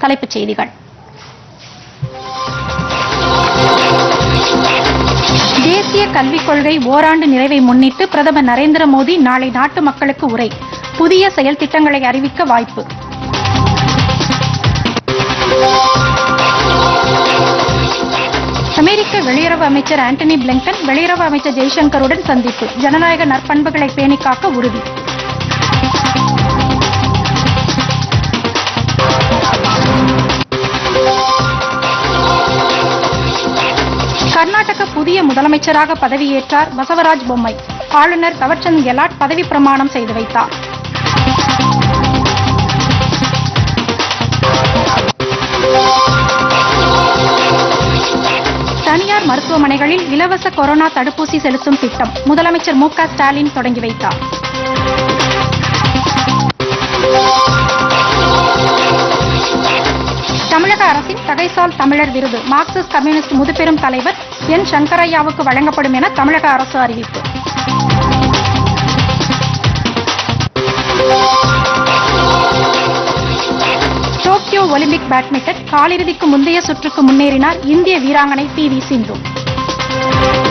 தலைப்புச் செய்திகள் தேசிய கல்விக் கொள்கை ஓராண்டு நிறைவை முன்னிட்டு பிரதமர் நரேந்திர மோடி நாளை நாட்டு மக்களுக்கு உரை புதிய செயல் திட்டங்களை அறிவிக்க வாய்ப்பு அமெரிக்க வெளியுறவு அமைச்சர் ஆண்டனி பிளிங்கன் வெளியுறவு அமைச்சர் ஜெய்சங்கருடன் சந்திப்பு ஜனநாயக நற்பண்புகளை பேணிக் காக்க உறுதி கர்நாடக புதிய முதலமைச்சராக பதவியேற்றார் பசவராஜ் பொம்மை ஆளுநர் தவர்சந்த் கெலாட் பதவி பிரமாணம் செய்து வைத்தார் தனியார் மருத்துவமனைகளில் இலவச கொரோனா தடுப்பூசி செலுத்தும் திட்டம் முதலமைச்சர் மு க ஸ்டாலின் தொடங்கி வைத்தார் தமிழக அரசின் தகைசால் தமிழர் விருது மார்க்சிஸ்ட் கம்யூனிஸ்ட் முதுபெரும் தலைவர் என் சங்கரையாவுக்கு வழங்கப்படும் என தமிழக அரசு அறிவிப்பு டோக்கியோ ஒலிம்பிக் பேட்மிண்டன் காலிறுதிக்கு முந்தைய சுற்றுக்கு முன்னேறினார் இந்திய வீராங்கனை பி வி சிந்து